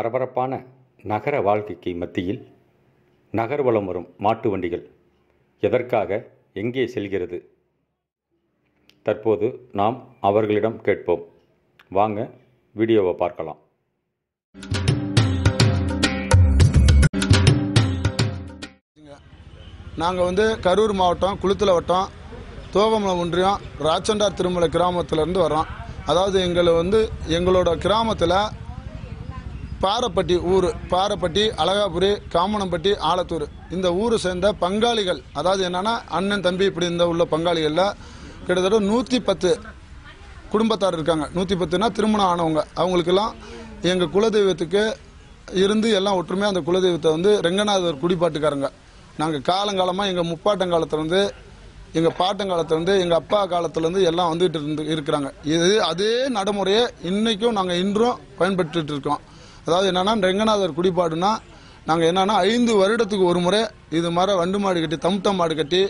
பரபரப்பான நகர வாழ்க்கைக்கு மத்தியில் நகர்வலம் வரும் மாட்டு வண்டிகள் எதற்காக எங்கே செல்கிறது தற்போது நாம் அவர்களிடம் கேட்போம் வாங்க வீடியோவை பார்க்கலாம் நாங்கள் வந்து கரூர் மாவட்டம் குளுத்தல வட்டம் தோகமலம் ஒன்றியம் ராச்சண்டார் திருமலை கிராமத்திலேருந்து வர்றோம் அதாவது எங்களை வந்து எங்களோட கிராமத்தில் பாரப்பட்டி ஊர் பாரப்பட்டி அழகாபுரி காமனம்பட்டி ஆலத்தூர் இந்த ஊரை சேர்ந்த பங்காளிகள் அதாவது என்னன்னா அண்ணன் தம்பி இப்படி இந்த உள்ள பங்காளிகளில் கிட்டத்தட்ட நூற்றி பத்து குடும்பத்தார் இருக்காங்க நூற்றி பத்துனா திருமணம் ஆனவங்க அவங்களுக்கெல்லாம் எங்கள் குலதெய்வத்துக்கு இருந்து எல்லாம் ஒற்றுமையாக அந்த குலதெய்வத்தை வந்து ரெங்கநாதர் குடிப்பாட்டுக்காரங்க நாங்கள் காலங்காலமாக எங்கள் முப்பாட்டங்காலத்துலேருந்து எங்கள் பாட்டங்காலத்துலேருந்து எங்கள் அப்பா காலத்துலேருந்து எல்லாம் வந்துட்டு இருந்து இருக்கிறாங்க இது அதே நடைமுறையை இன்றைக்கும் நாங்கள் இன்றும் பயன்படுத்திட்டு இருக்கோம் அதாவது என்னன்னா ரெங்கநாதர் குடிப்பாடுனா நாங்கள் என்னன்னா ஐந்து வருடத்துக்கு ஒரு முறை இது மாதிரி வண்டு மாடு கட்டி தம்டம் மாடு கட்டி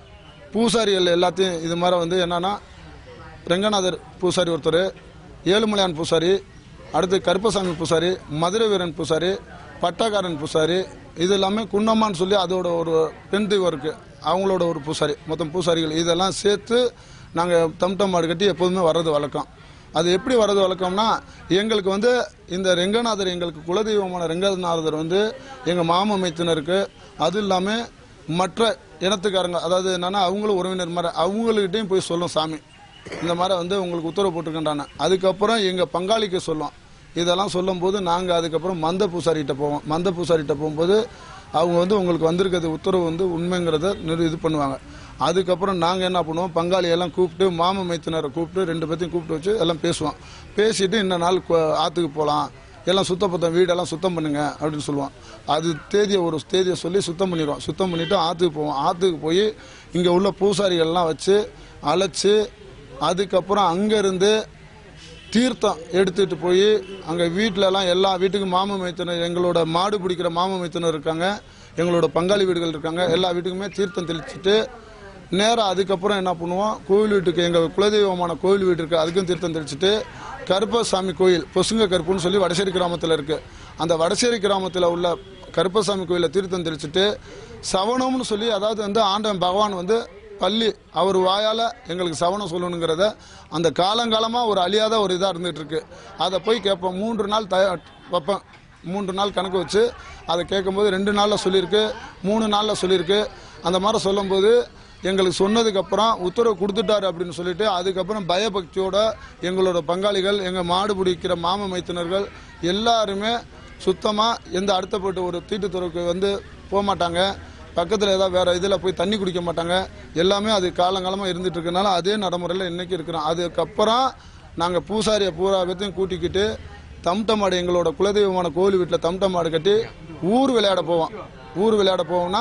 பூசாரிகள் எல்லாத்தையும் இது மாதிரி வந்து என்னன்னா ரெங்கநாதர் பூசாரி ஒருத்தர் ஏழுமலையான் பூசாரி அடுத்து கருப்பசாமி பூசாரி மதுரை வீரன் பூசாரி பட்டாக்காரன் பூசாரி இது எல்லாமே குன்னம்மான்னு சொல்லி அதோட ஒரு பெண் தெய்வம் இருக்கு அவங்களோட ஒரு பூசாரி மொத்தம் பூசாரிகள் இதெல்லாம் சேர்த்து நாங்கள் தம்டம் மாடு கட்டி எப்போதுமே வர்றது வழக்கம் அது எப்படி வர்றது வழக்கம்னா எங்களுக்கு வந்து இந்த ரெங்கநாதர் எங்களுக்கு குலதெய்வமான ரெங்கநாதர் வந்து எங்கள் மாம மைத்தினருக்கு அது இல்லாமல் மற்ற இனத்துக்காரங்க அதாவது என்னன்னா அவங்களும் உறவினர் மாதிரி அவங்கள்கிட்டையும் போய் சொல்லும் சாமி இந்த மாதிரி வந்து உங்களுக்கு உத்தரவு போட்டிருக்கேன்டானே அதுக்கப்புறம் எங்கள் பங்காளிக்கு சொல்லும் இதெல்லாம் சொல்லும்போது நாங்கள் அதுக்கப்புறம் மந்த பூசாரிகிட்ட போவோம் மந்த பூசாரிகிட்ட போகும்போது அவங்க வந்து உங்களுக்கு வந்திருக்கிறது உத்தரவு வந்து உண்மைங்கிறத நிறு இது பண்ணுவாங்க அதுக்கப்புறம் நாங்கள் என்ன பண்ணுவோம் பங்காளி எல்லாம் கூப்பிட்டு மாம மைத்தினரை கூப்பிட்டு ரெண்டு பேர்த்தையும் கூப்பிட்டு வச்சு எல்லாம் பேசுவோம் பேசிட்டு இந்த நாள் கு- ஆற்றுக்கு போகலாம் எல்லாம் சுத்தப்பத்தம் வீடெல்லாம் சுத்தம் பண்ணுங்க அப்படின்னு சொல்லுவோம் அது தேதியை ஒரு தேதியை சொல்லி சுத்தம் பண்ணிடுவோம் சுத்தம் பண்ணிவிட்டு ஆற்றுக்கு போவோம் ஆற்றுக்கு போய் இங்கே உள்ள பூசாரிகள்லாம் வச்சு அழைச்சி அதுக்கப்புறம் அங்கேருந்து தீர்த்தம் எடுத்துட்டு போய் அங்கே வீட்டிலலாம் எல்லா வீட்டுக்கும் மாம மைத்தினர் எங்களோட மாடு பிடிக்கிற மாம மைத்தினர் இருக்காங்க எங்களோட பங்காளி வீடுகள் இருக்காங்க எல்லா வீட்டுக்குமே தீர்த்தம் தெளிச்சுட்டு நேராக அதுக்கப்புறம் என்ன பண்ணுவோம் கோவில் வீட்டுக்கு எங்கள் குலதெய்வமான கோவில் வீடு இருக்குது அதுக்கும் தீர்த்தம் தெளிச்சுட்டு கருப்பசாமி கோயில் பொசுங்க கருப்புன்னு சொல்லி வடசேரி கிராமத்தில் இருக்குது அந்த வடசேரி கிராமத்தில் உள்ள கருப்பசாமி கோயிலில் தீர்த்தம் தெளிச்சுட்டு சவணம்னு சொல்லி அதாவது வந்து ஆண்டவன் பகவான் வந்து பள்ளி அவர் வாயால் எங்களுக்கு சவணம் சொல்லணுங்கிறத அந்த காலங்காலமாக ஒரு அழியாத ஒரு இதாக இருந்துகிட்டு இருக்கு அதை போய் கேட்போம் மூன்று நாள் தய வைப்பேன் மூன்று நாள் கணக்கு வச்சு அதை கேட்கும்போது ரெண்டு நாளில் சொல்லியிருக்கு மூணு நாளில் சொல்லியிருக்கு அந்த மாதிரி சொல்லும்போது எங்களுக்கு சொன்னதுக்கப்புறம் உத்தரவு கொடுத்துட்டாரு அப்படின்னு சொல்லிட்டு அதுக்கப்புறம் பயபக்தியோட எங்களோட பங்காளிகள் எங்கள் மாடு பிடிக்கிற மாம மைத்தினர்கள் எல்லாருமே சுத்தமாக எந்த அடுத்தப்பட்ட ஒரு தீட்டுத்துறைக்கு வந்து போக மாட்டாங்க பக்கத்தில் ஏதாவது வேறு இதில் போய் தண்ணி குடிக்க மாட்டாங்க எல்லாமே அது காலங்காலமாக இருந்துட்டு இருக்கனால அதே நடைமுறையில் இன்றைக்கி இருக்கிறோம் அதுக்கப்புறம் நாங்கள் பூசாரியை பூரா பேர்த்தையும் கூட்டிக்கிட்டு தம்டம் மாடு எங்களோட குலதெய்வமான கோவில் வீட்டில் தம்டம் மாடு கட்டி ஊர் விளையாட போவோம் ஊர் விளையாட போவோம்னா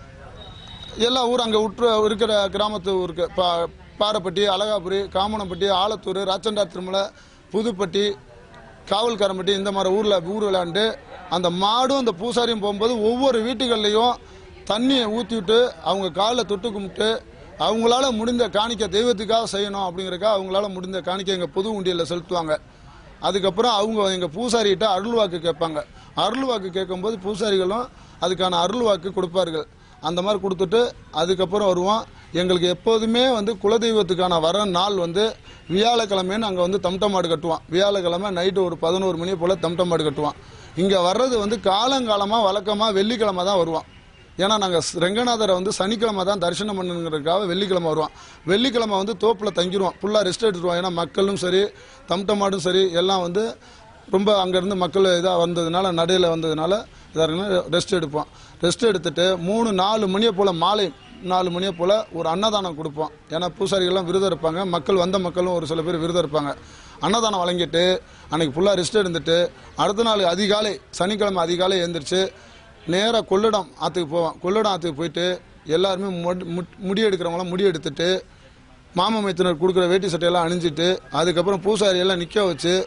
எல்லா ஊர் அங்கே உற்று இருக்கிற கிராமத்து ஊருக்கு பா பாரப்பட்டி அழகாபுரி காமனப்பட்டி ஆலத்தூர் ராச்சண்டார் திருமலை புதுப்பட்டி காவல்காரம்பட்டி இந்த மாதிரி ஊரில் ஊர் விளையாண்டு அந்த மாடும் அந்த பூசாரியும் போகும்போது ஒவ்வொரு வீட்டுகள்லையும் தண்ணியை ஊற்றி விட்டு அவங்க காலில் தொட்டு கும்பிட்டு அவங்களால முடிந்த காணிக்கை தெய்வத்துக்காக செய்யணும் அப்படிங்கிறக்காக அவங்களால முடிந்த காணிக்கை எங்கள் பொது உண்டியலில் செலுத்துவாங்க அதுக்கப்புறம் அவங்க எங்கள் பூசாரிகிட்ட அருள் வாக்கு கேட்பாங்க அருள் வாக்கு கேட்கும்போது பூசாரிகளும் அதுக்கான அருள் வாக்கு கொடுப்பார்கள் அந்த மாதிரி கொடுத்துட்டு அதுக்கப்புறம் வருவோம் எங்களுக்கு எப்போதுமே வந்து குலதெய்வத்துக்கான வர நாள் வந்து வியாழக்கிழமைன்னு அங்கே வந்து தம்டம் மாடு கட்டுவோம் வியாழக்கிழமை நைட்டு ஒரு பதினோரு மணி போல் தம்டம் மாடு கட்டுவோம் இங்கே வர்றது வந்து காலங்காலமாக வழக்கமாக வெள்ளிக்கிழமை தான் வருவோம் ஏன்னா நாங்கள் ரெங்கநாதரை வந்து சனிக்கிழமை தான் தரிசனம் பண்ணுங்கிறதுக்காக வெள்ளிக்கிழமை வருவோம் வெள்ளிக்கிழமை வந்து தோப்பில் தங்கிடுவோம் ஃபுல்லாக ரெஸ்ட் எடுத்துருவோம் ஏன்னா மக்களும் சரி தம்டம் மாடும் சரி எல்லாம் வந்து ரொம்ப அங்கேருந்து மக்கள் இதாக வந்ததுனால நடையில் வந்ததுனால இதாக ரெஸ்ட் எடுப்போம் ரெஸ்ட் எடுத்துட்டு மூணு நாலு மணியை போல் மாலை நாலு மணியை போல் ஒரு அன்னதானம் கொடுப்போம் ஏன்னா பூசாரிகள்லாம் விரதம் இருப்பாங்க மக்கள் வந்த மக்களும் ஒரு சில பேர் விரதம் இருப்பாங்க அன்னதானம் வழங்கிட்டு அன்னைக்கு ஃபுல்லாக ரெஸ்ட் எடுத்துட்டு அடுத்த நாள் அதிகாலை சனிக்கிழமை அதிகாலை எழுந்திரிச்சு நேராக கொள்ளிடம் ஆற்றுக்கு போவோம் கொள்ளிடம் ஆற்றுக்கு போயிட்டு எல்லாருமே முடி- முட்- முடி எடுக்கிறவங்களாம் முடி எடுத்துட்டு மாம மைத்தினர் கொடுக்குற வேட்டி சட்டையெல்லாம் அணிஞ்சிட்டு அதுக்கப்புறம் பூசாரி எல்லாம் நிற்க வச்சு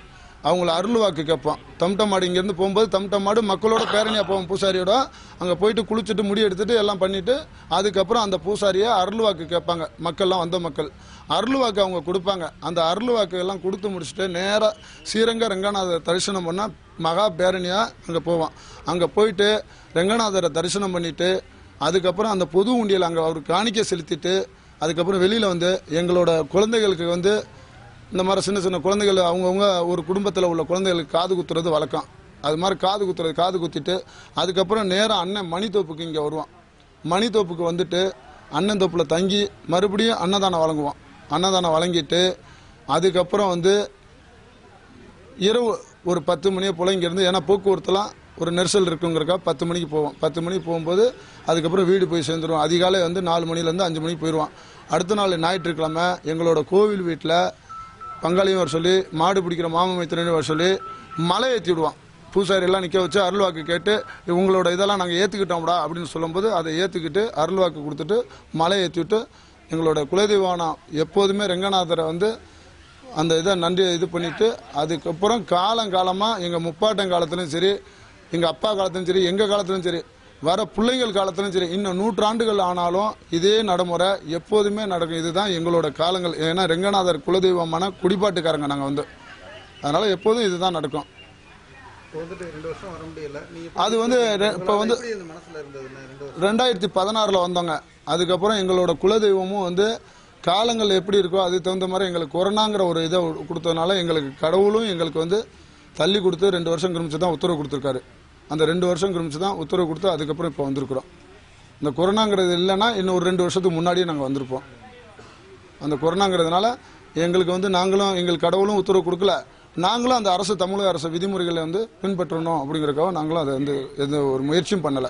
அவங்கள அருள்வாக்கு கேட்போம் தம்டம் மாடு இங்கேருந்து போகும்போது தம்டம் மாடு மக்களோட பேரணியாக போவோம் பூசாரியோட அங்கே போயிட்டு குளிச்சுட்டு முடி எடுத்துட்டு எல்லாம் பண்ணிட்டு அதுக்கப்புறம் அந்த பூசாரியை அருள்வாக்கு கேட்பாங்க மக்கள்லாம் வந்த மக்கள் அருள்வாக்கு அவங்க கொடுப்பாங்க அந்த அருள்வாக்கு எல்லாம் கொடுத்து முடிச்சுட்டு நேராக ஸ்ரீரங்க ரங்கநாதர் தரிசனம் பண்ணால் மகா பேரணியாக அங்கே போவோம் அங்கே போயிட்டு ரங்கநாதரை தரிசனம் பண்ணிட்டு அதுக்கப்புறம் அந்த பொது உண்டியல் அங்கே அவருக்கு காணிக்கை செலுத்திட்டு அதுக்கப்புறம் வெளியில் வந்து எங்களோட குழந்தைகளுக்கு வந்து இந்த மாதிரி சின்ன சின்ன குழந்தைகள் அவங்கவுங்க ஒரு குடும்பத்தில் உள்ள குழந்தைகளுக்கு காது குத்துறது வழக்கம் அது மாதிரி காது குத்துறது காது குத்திட்டு அதுக்கப்புறம் நேராக அண்ணன் மணித்தோப்புக்கு இங்கே வருவான் மணித்தோப்புக்கு வந்துட்டு அண்ணன் தோப்பில் தங்கி மறுபடியும் அன்னதானம் வழங்குவோம் அன்னதானம் வழங்கிட்டு அதுக்கப்புறம் வந்து இரவு ஒரு பத்து மணியை போல் இங்கேருந்து ஏன்னா போக்குவரத்துலாம் ஒரு நெரிசல் இருக்குங்கிறக்கா பத்து மணிக்கு போவோம் பத்து மணிக்கு போகும்போது அதுக்கப்புறம் வீடு போய் சேர்ந்துருவோம் அதிகாலை வந்து நாலு மணிலேருந்து அஞ்சு மணிக்கு போயிடுவான் அடுத்த நாள் ஞாயிற்றுக்கிழமை எங்களோட கோவில் வீட்டில் பங்காளியும் வர சொல்லி மாடு பிடிக்கிற மாமன் மைத்திரனையும் வர சொல்லி மலை ஏற்றி விடுவான் பூசாரி எல்லாம் நிற்க வச்சு அருள்வாக்கு கேட்டு உங்களோட இதெல்லாம் நாங்கள் ஏற்றுக்கிட்டோம்டா அப்படின்னு சொல்லும்போது அதை ஏற்றுக்கிட்டு அருள்வாக்கு கொடுத்துட்டு மலை ஏற்றி விட்டு எங்களோட குலதெய்வானம் எப்போதுமே ரெங்கநாதரை வந்து அந்த இதை நன்றி இது பண்ணிட்டு அதுக்கப்புறம் காலங்காலமாக எங்கள் முப்பாட்டன் காலத்துலையும் சரி எங்கள் அப்பா காலத்துலையும் சரி எங்கள் காலத்துலையும் சரி வர பிள்ளைங்கள் காலத்துலையும் சரி இன்னும் நூற்றாண்டுகள் ஆனாலும் இதே நடைமுறை எப்போதுமே நடக்கும் இதுதான் எங்களோட காலங்கள் ஏன்னா ரெங்கநாதர் குலதெய்வமான குடிப்பாட்டுக்காரங்க நாங்கள் வந்து அதனால் எப்போதும் இதுதான் நடக்கும் இப்போ வந்துட்டு ரெண்டு வருஷம் வர முடியல நீங்க அது வந்து ரெ- இப்போ வந்து எப்படி இந்த மனசுல இருந்ததுன்னா ரெண்டு வருஷம் ரெண்டாயிரத்தி பதினாறில் வந்தோங்க அதுக்கப்புறம் எங்களோட குலதெய்வமும் வந்து காலங்கள் எப்படி இருக்கோ அதுக்கு தகுந்த மாதிரி எங்களுக்கு கொரோனாங்கிற ஒரு இதை கொடுத்ததுனால எங்களுக்கு கடவுளும் எங்களுக்கு வந்து தள்ளி கொடுத்து ரெண்டு வருஷம் கிருமிச்சு தான் உத்தரவு கொடுத்துருக்காரு அந்த ரெண்டு வருஷம் கிருமிச்சு தான் உத்தரவு கொடுத்து அதுக்கப்புறம் இப்போ வந்திருக்கிறோம் இந்த கொரோனாங்கிறது இல்லைன்னா இன்னும் ஒரு ரெண்டு வருஷத்துக்கு முன்னாடியே நாங்கள் வந்திருப்போம் அந்த கொரோனாங்கிறதுனால எங்களுக்கு வந்து நாங்களும் எங்கள் கடவுளும் உத்தரவு கொடுக்கல நாங்களும் அந்த அரசு தமிழக அரசு விதிமுறைகளை வந்து பின்பற்றணும் அப்படிங்கிறக்காக நாங்களும் அதை வந்து எந்த ஒரு முயற்சியும் பண்ணலை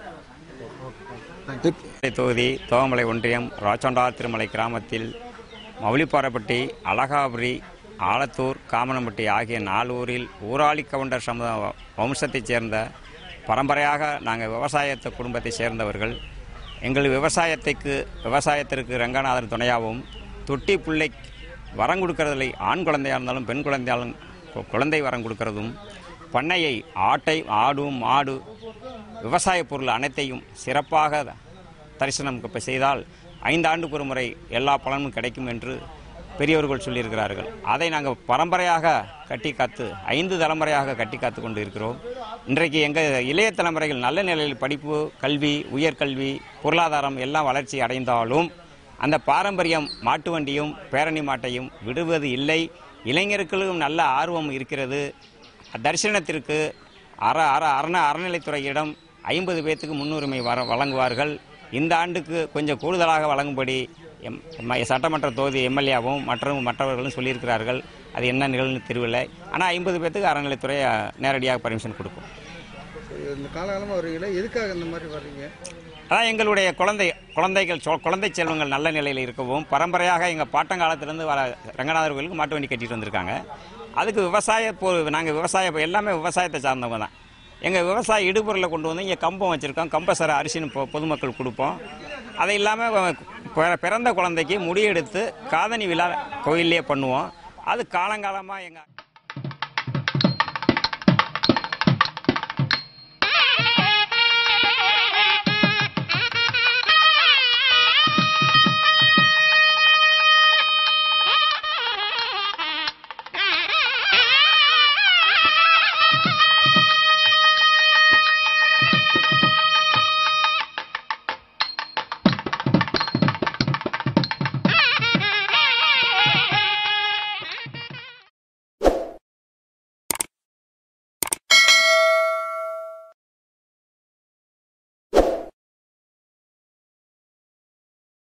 திருமலை தொகுதி தோகமலை ஒன்றியம் ராச்சோண்டா திருமலை கிராமத்தில் மௌலிப்பாறைப்பட்டி அழகாபுரி ஆலத்தூர் காமனம்பட்டி ஆகிய நாலு ஊரில் ஊராளி கவுண்டர் சமூக வம்சத்தைச் சேர்ந்த பரம்பரையாக நாங்கள் விவசாயத்தை குடும்பத்தைச் சேர்ந்தவர்கள் எங்கள் விவசாயத்துக்கு விவசாயத்திற்கு ரங்கநாதன் துணையாகவும் தொட்டி பிள்ளை வரம் கொடுக்கறதில்லை ஆண் குழந்தையாக இருந்தாலும் பெண் குழந்தையாலும் கு- குழந்தை வரம் கொடுக்கறதும் பண்ணையை ஆட்டை ஆடும் மாடு விவசாய பொருள் அனைத்தையும் சிறப்பாக தரிசனம் இப்ப செய்தால் ஐந்து ஆண்டுக்கு ஒரு முறை எல்லா பலனும் கிடைக்கும் என்று பெரியவர்கள் சொல்லியிருக்கிறார்கள் அதை நாங்கள் பரம்பரையாக கட்டி காத்து ஐந்து தலைமுறையாக கட்டி காத்து கொண்டு இருக்கிறோம் இன்றைக்கு எங்கள் இளைய தலைமுறைகள் நல்ல நிலையில் படிப்பு கல்வி உயர்கல்வி பொருளாதாரம் எல்லாம் வளர்ச்சி அடைந்தாலும் அந்த பாரம்பரியம் மாட்டு வண்டியும் பேரணி மாட்டையும் விடுவது இல்லை இளைஞர்களுக்கும் நல்ல ஆர்வம் இருக்கிறது தரிசனத்திற்கு அற அற அரண அறநிலைத்துறையிடம் ஐம்பது பேர்த்துக்கு முன்னுரிமை வர வழங்குவார்கள் இந்த ஆண்டுக்கு கொஞ்சம் கூடுதலாக வழங்கும்படி எம் எம் சட்டமன்ற தொகுதி எம்எல்ஏவும் மற்றும் மற்றவர்களும் சொல்லியிருக்கிறார்கள் அது என்ன நிகழ்னு தெரியவில்லை ஆனால் ஐம்பது பேர்த்துக்கு அறநிலைத்துறை அஹ், நேரடியாக பர்மிஷன் கொடுக்கும் இந்த காலகாலமா வருவீங்களா எதுக்காக இந்த மாதிரி வர்றீங்க அதான் எங்களுடைய குழந்தை குழந்தைகள் சொ- குழந்தை செல்வங்கள் நல்ல நிலையில் இருக்கவும் பரம்பரையாக எங்கள் பாட்டங்காலத்திலேருந்து வர ரங்கநாதர் கோயிலுக்கு மாட்டு வண்டி கட்டிட்டு வந்திருக்காங்க அதுக்கு விவசாய பொ நாங்கள் விவசாய பொ- எல்லாமே விவசாயத்தை சார்ந்தவங்க தான் எங்கள் விவசாய இடுபொருளை கொண்டு வந்து இங்கே கம்பம் வச்சுருக்கோம் கம்பசர அரிசின்னு பொ- பொதுமக்கள் கொடுப்போம் அது இல்லாமல் பிறந்த குழந்தைக்கு முடியெடுத்து காதணி விழா கோயிலே பண்ணுவோம் அது காலங்காலமாக எங்கள்